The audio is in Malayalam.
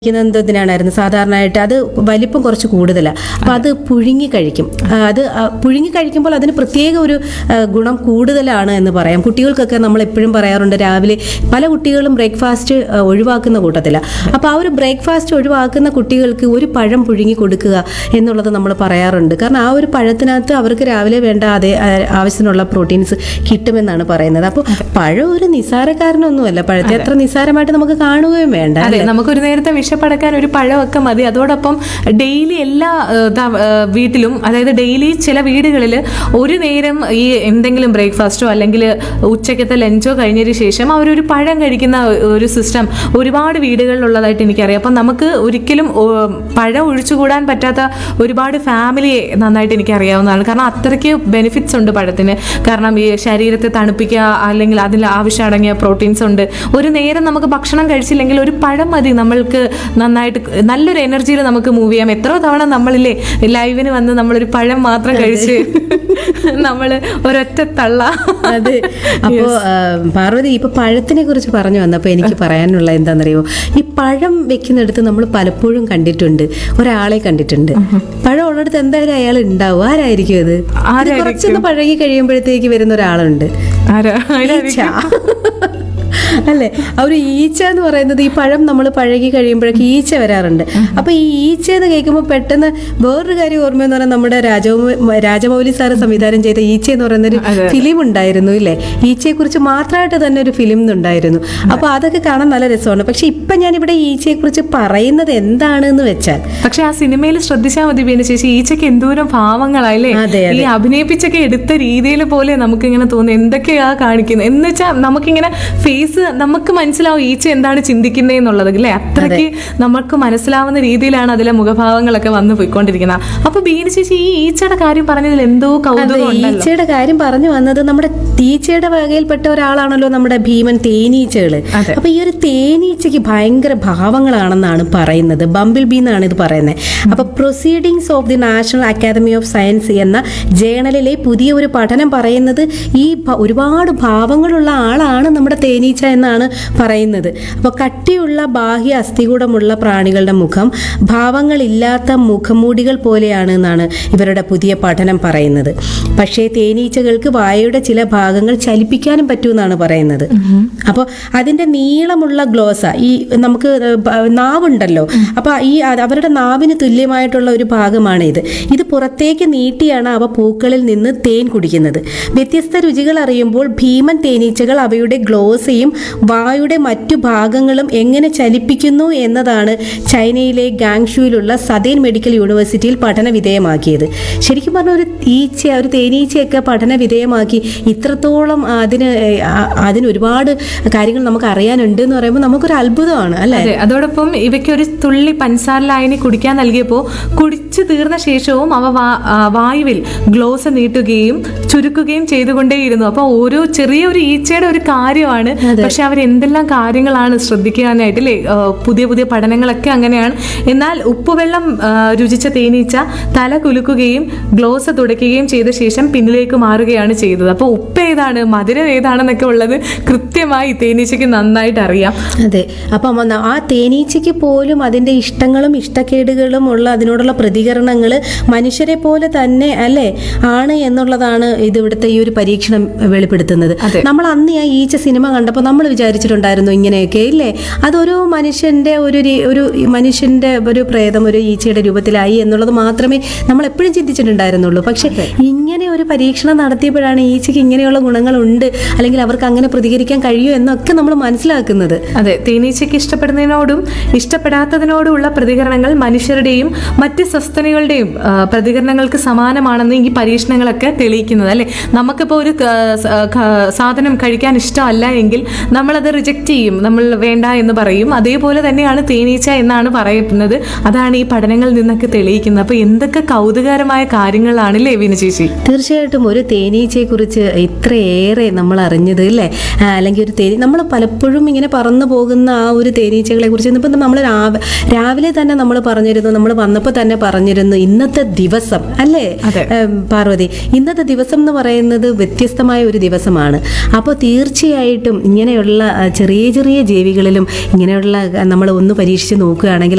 എന്തിനാണായിരുന്നു സാധാരണയായിട്ട് അത് വലിപ്പം കുറച്ച് കൂടുതലാണ് അപ്പോൾ അത് പുഴുങ്ങി കഴിക്കും ആ, അത് ആ, പുഴുങ്ങി കഴിക്കുമ്പോൾ അതിന് പ്രത്യേക ഒരു ആ, ഗുണം കൂടുതലാണ് എന്ന് പറയാം കുട്ടികൾക്കൊക്കെ നമ്മൾ എപ്പോഴും പറയാറുണ്ട് രാവിലെ പല കുട്ടികളും ബ്രേക്ക്ഫാസ്റ്റ് ആ, ഒഴിവാക്കുന്ന കൂട്ടത്തിലാണ് അപ്പോൾ ആ ഒരു ബ്രേക്ക്ഫാസ്റ്റ് ഒഴിവാക്കുന്ന കുട്ടികൾക്ക് ഒരു പഴം പുഴുങ്ങി കൊടുക്കുക എന്നുള്ളത് നമ്മൾ പറയാറുണ്ട് കാരണം ആ ഒരു പഴത്തിനകത്ത് അവർക്ക് രാവിലെ വേണ്ട അതേ ആ, ആവശ്യത്തിനുള്ള പ്രോട്ടീൻസ് കിട്ടുമെന്നാണ് പറയുന്നത് അപ്പോൾ പഴം ഒരു നിസ്സാരക്കാരനൊന്നുമല്ല പഴത്തെ അത്ര നിസ്സാരമായിട്ട് നമുക്ക് കാണുകയും വേണ്ട അതെ നമുക്കൊരു നേരത്തെ വിശപ്പടക്കാൻ ഒരു പഴമൊക്കെ മതി അതോടൊപ്പം ഡെയിലി എല്ലാ ഏഹ്, ദാ- ഏഹ്, വീട്ടിലും അതായത് ഡെയിലി ചില വീടുകളിൽ ഒരു നേരം ഈ എന്തെങ്കിലും ബ്രേക്ക്ഫാസ്റ്റോ അല്ലെങ്കിൽ ഉച്ചക്കത്തെ ലഞ്ചോ കഴിഞ്ഞതിന് ശേഷം അവരൊരു പഴം കഴിക്കുന്ന ഒരു സിസ്റ്റം ഒരുപാട് വീടുകളിലുള്ളതായിട്ട് എനിക്കറിയാം അപ്പം നമുക്ക് ഒരിക്കലും ഓ, പഴം ഒഴിച്ചുകൂടാൻ പറ്റാത്ത ഒരുപാട് ഫാമിലിയെ നന്നായിട്ട് എനിക്ക് അറിയാവുന്നതാണ് കാരണം അത്രയ്ക്ക് ബെനിഫിറ്റ്സ് ഉണ്ട് പഴത്തിന് കാരണം ഈ ശരീരത്തെ തണുപ്പിക്കുക അല്ലെങ്കിൽ അതിൽ ആവശ്യമടങ്ങിയ പ്രോട്ടീൻസ് ഉണ്ട് ഒരു നേരം നമുക്ക് ഭക്ഷണം കഴിച്ചില്ലെങ്കിൽ ഒരു പഴം മതി നമ്മൾക്ക് നന്നായിട്ട് നല്ലൊരു എനർജിയിൽ നമുക്ക് മൂവ് ചെയ്യാം എത്ര തവണ നമ്മളില്ലേ ലൈവിന് വന്ന് നമ്മളൊരു പഴം മാത്രം കഴിച്ച് നമ്മൾ ഒരൊറ്റ തള്ള അതെ അപ്പോ ആ, പാർവതി ഇപ്പൊ പഴത്തിനെ കുറിച്ച് പറഞ്ഞു വന്നപ്പോ എനിക്ക് പറയാനുള്ള എന്താണെന്നറിയോ ഈ പഴം വെക്കുന്നിടത്ത് നമ്മൾ പലപ്പോഴും കണ്ടിട്ടുണ്ട് ഒരാളെ കണ്ടിട്ടുണ്ട് പഴം ഉള്ളിടത്ത് എന്തായാലും അയാൾ ഉണ്ടാവും ആരായിരിക്കും അത് ഇത് ആരായിരിക്കും? കുറച്ചൊന്ന് പഴകി കഴിയുമ്പോഴത്തേക്ക് വരുന്ന ഒരാളുണ്ട് ആരാ ഈച്ച അല്ലേ ആ ഒരു ഈച്ച എന്ന് പറയുന്നത് ഈ പഴം നമ്മൾ പഴകി കഴിയുമ്പോഴേക്ക് ഈച്ച വരാറുണ്ട് അപ്പൊ ഈ ഈച്ച എന്ന് കേൾക്കുമ്പോൾ പെട്ടെന്ന് വേറൊരു കാര്യം ഓർമ്മയെന്ന് പറഞ്ഞാൽ നമ്മുടെ രാജമൗ രാജമൗലി സാറ് സംവിധാനം ചെയ്ത ഈച്ച എന്ന് പറയുന്ന ഒരു ഫിലിം ഉണ്ടായിരുന്നു ഇല്ലേ ഈച്ചയെ കുറിച്ച് മാത്രമായിട്ട് തന്നെ ഒരു ഫിലിം ഉണ്ടായിരുന്നു അപ്പൊ അതൊക്കെ കാണാൻ നല്ല രസമാണ് പക്ഷെ ഇപ്പൊ ഞാനിവിടെ ഈച്ചയെ കുറിച്ച് പറയുന്നത് എന്താണെന്ന് വെച്ചാൽ പക്ഷെ ആ സിനിമയിൽ ശ്രദ്ധിച്ചാൽ മതി പിന്നെ ചേച്ചി ഈച്ചയ്ക്ക് എന്തോരം ഭാവങ്ങളായില്ലേ അതെ, ഈ അഭിനയിപ്പിച്ചൊക്കെ എടുത്ത രീതിയിൽ പോലെ നമുക്ക് ഇങ്ങനെ തോന്നുന്നു എന്തൊക്കെയാ കാണിക്കുന്നത് എന്ന് വെച്ചാൽ നമുക്കിങ്ങനെ ഫേസ് നമുക്ക് മനസ്സിലാവും ഈച്ച എന്താണ് ചിന്തിക്കുന്നത് എന്നുള്ളത് അല്ലേ അത്രയ്ക്ക് നമുക്ക് മനസ്സിലാവുന്ന രീതിയിലാണ് അതിലെ മുഖഭാവങ്ങളൊക്കെ വന്നു പോയിക്കൊണ്ടിരിക്കുന്നത് അപ്പൊ ബീന ചേച്ചി ഈ ഈച്ചയുടെ കാര്യം പറഞ്ഞതിൽ എന്തോ അതെ കൗതുകം ഉണ്ടല്ലോ ഈച്ചയുടെ കാര്യം പറഞ്ഞു വന്നത് നമ്മുടെ ഈച്ചയുടെ വകയിൽപ്പെട്ട ഒരാളാണല്ലോ നമ്മുടെ ഭീമൻ തേനീച്ചകള് അതെ. അപ്പൊ ഈ ഒരു തേനീച്ചയ്ക്ക് ഭയങ്കര ഭാവങ്ങളാണെന്നാണ് പറയുന്നത് ബംബിൾ ബി എന്നാണ് ഇത് പറയുന്നത് അപ്പൊ proceedings of the national academy of science എന്ന ജേണലിലെ പുതിയ ഒരു പഠനം പറയുന്നത് ഈ ഭ- ഒരുപാട് ഭാവങ്ങളുള്ള ആളാണ് നമ്മുടെ തേനീച്ച എന്നാണ് പറയുന്നത് അപ്പോൾ കട്ടിയുള്ള ബാഹ്യ അസ്ഥികൂടമുള്ള പ്രാണികളുടെ മുഖം ഭാവങ്ങളില്ലാത്ത മുഖംമൂടികൾ പോലെയാണ് എന്നാണ് ഇവരുടെ പുതിയ പഠനം പറയുന്നത് പക്ഷേ തേനീച്ചകൾക്ക് വായയുടെ ചില ഭാഗങ്ങൾ ചലിപ്പിക്കാനും പറ്റുമെന്നാണ് പറയുന്നത് അപ്പോൾ അതിൻ്റെ നീളമുള്ള ഗ്ലോസ ഈ നമുക്ക് ബ- നാവുണ്ടല്ലോ അപ്പോൾ ഈ അത് അവരുടെ നാവിന് തുല്യമായിട്ടുള്ള ഒരു ഭാഗമാണ് ഇത് ഇത് പുറത്തേക്ക് നീട്ടിയാണ് അവ പൂക്കളിൽ നിന്ന് തേൻ കുടിക്കുന്നത് വ്യത്യസ്ത രുചികൾ അറിയുമ്പോൾ ഭീമൻ തേനീച്ചകൾ അവയുടെ ഗ്ലോസയും വായുടെ മറ്റു ഭാഗങ്ങളും എങ്ങനെ ചലിപ്പിക്കുന്നു എന്നതാണ് ചൈനയിലെ ഗാങ്ഷുവിലുള്ള സദേൻ മെഡിക്കൽ യൂണിവേഴ്സിറ്റിയിൽ പഠന വിധേയമാക്കിയത് ശരിക്കും പറഞ്ഞ ഒരു ഈച്ച ഒരു തേനീച്ചയൊക്കെ പഠന വിധേയമാക്കി ഇത്രത്തോളം അതിന് ഏ, ആ- അതിന് ഒരുപാട് കാര്യങ്ങൾ നമുക്ക് അറിയാനുണ്ട് എന്ന് പറയുമ്പോൾ നമുക്കൊരു അത്ഭുതമാണ് അല്ലേ അതെ അതോടൊപ്പം ഇവയ്ക്ക് ഒരു തുള്ളി പഞ്ചസാര ലായനി കുടിക്കാൻ നൽകിയപ്പോൾ കുടിച്ചു തീർന്ന ശേഷവും അവ വാ- ആ, വായുവിൽ ഗ്ലോസ് നീട്ടുകയും ചുരുക്കുകയും ചെയ്തുകൊണ്ടേയിരുന്നു അപ്പൊ ഓരോ ചെറിയ ഒരു ഈച്ചയുടെ ഒരു കാര്യമാണ് പക്ഷെ അവർ എന്തെല്ലാം കാര്യങ്ങളാണ് ശ്രദ്ധിക്കാനായിട്ട് അല്ലേ ആ, പുതിയ പുതിയ പഠനങ്ങളൊക്കെ അങ്ങനെയാണ് എന്നാൽ ഉപ്പുവെള്ളം ആ, രുചിച്ച തേനീച്ച തല കുലുക്കുകയും ഗ്ലോസ് തുടയ്ക്കുകയും ചെയ്ത ശേഷം പിന്നിലേക്ക് മാറുകയാണ് ചെയ്തത് അപ്പോൾ ഉപ്പ് ഏതാണ് മധുരം ഏതാണെന്നൊക്കെ ഉള്ളത് കൃത്യമായി തേനീച്ചയ്ക്ക് നന്നായിട്ട് അറിയാം അതെ അപ്പം അന്ന് ആ തേനീച്ചയ്ക്ക് പോലും അതിൻ്റെ ഇഷ്ടങ്ങളും ഇഷ്ടക്കേടുകളും ഉള്ള അതിനോടുള്ള പ്രതികരണങ്ങൾ മനുഷ്യരെ പോലെ തന്നെ അല്ലേ ആണ് എന്നുള്ളതാണ് ഇത് ഇവിടുത്തെ ഈ ഒരു പരീക്ഷണം വെളിപ്പെടുത്തുന്നത് അതെ. നമ്മൾ അന്ന് ആ ഈച്ച സിനിമ കണ്ടപ്പോൾ നമ്മൾ വിചാരിച്ചിട്ടുണ്ടായിരുന്നു ഇങ്ങനെയൊക്കെ ഇല്ലേ അതൊരു മനുഷ്യന്റെ ഒരു രീ- ഒരു മനുഷ്യന്റെ ഒരു പ്രേതം ഒരു ഈച്ചയുടെ രൂപത്തിലായി എന്നുള്ളത് മാത്രമേ നമ്മൾ എപ്പോഴും ചിന്തിച്ചിട്ടുണ്ടായിരുന്നുള്ളൂ പക്ഷെ ഇങ്ങനെ ഒരു പരീക്ഷണം നടത്തിയപ്പോഴാണ് ഈച്ചയ്ക്ക് ഇങ്ങനെയുള്ള ഗുണങ്ങളുണ്ട് അല്ലെങ്കിൽ അവർക്ക് അങ്ങനെ പ്രതികരിക്കാൻ കഴിയും എന്നൊക്കെ നമ്മൾ മനസ്സിലാക്കുന്നത് അതെ തേനീച്ചയ്ക്ക് ഇഷ്ടപ്പെടുന്നതിനോടും ഇഷ്ടപ്പെടാത്തതിനോടുമുള്ള പ്രതികരണങ്ങൾ മനുഷ്യരുടെയും മറ്റ് സസ്തനികളുടെയും ആ, പ്രതികരണങ്ങൾക്ക് സമാനമാണെന്ന് ഈ പരീക്ഷണങ്ങളൊക്കെ തെളിയിക്കുന്നത് അല്ലേ നമുക്കിപ്പോൾ ഒരു ക- സ- ക- സാധനം കഴിക്കാൻ ഇഷ്ടമല്ല എങ്കിൽ നമ്മളത് റിജക്റ്റ് ചെയ്യും നമ്മൾ വേണ്ട എന്ന് പറയും അതേപോലെ തന്നെയാണ് തേനീച്ച എന്നാണ് പറയുന്നത് അതാണ് ഈ പഠനങ്ങളിൽ നിന്നൊക്കെ തെളിയിക്കുന്നത് അപ്പോൾ എന്തൊക്കെ കൗതുകകരമായ കാര്യങ്ങളാണ് അല്ലേ വിന ചേച്ചി തീർച്ചയായിട്ടും ഒരു തേനീച്ചയെ കുറിച്ച് ഇത്രയേറെ നമ്മൾ അറിഞ്ഞത് അല്ലേ ആ, അല്ലെങ്കിൽ ഒരു തേനീ നമ്മൾ പലപ്പോഴും ഇങ്ങനെ പറന്നു പോകുന്ന ആ ഒരു തേനീച്ചകളെ കുറിച്ച് ഇന്നിപ്പം നമ്മൾ രാവിലെ തന്നെ നമ്മൾ പറഞ്ഞിരുന്നു നമ്മൾ വന്നപ്പോൾ തന്നെ പറഞ്ഞിരുന്നു ഇന്നത്തെ ദിവസം അല്ലേ അതെ. ഏം, പാർവതി ഇന്നത്തെ ദിവസം എന്ന് പറയുന്നത് വ്യത്യസ്തമായ ഒരു ദിവസമാണ് അപ്പോൾ തീർച്ചയായിട്ടും ഇങ്ങനെയുള്ള ആ, ചെറിയ ചെറിയ ജീവികളിലും ഇങ്ങനെയുള്ള നമ്മൾ ഒന്ന് പരീക്ഷിച്ച് നോക്കുകയാണെങ്കിൽ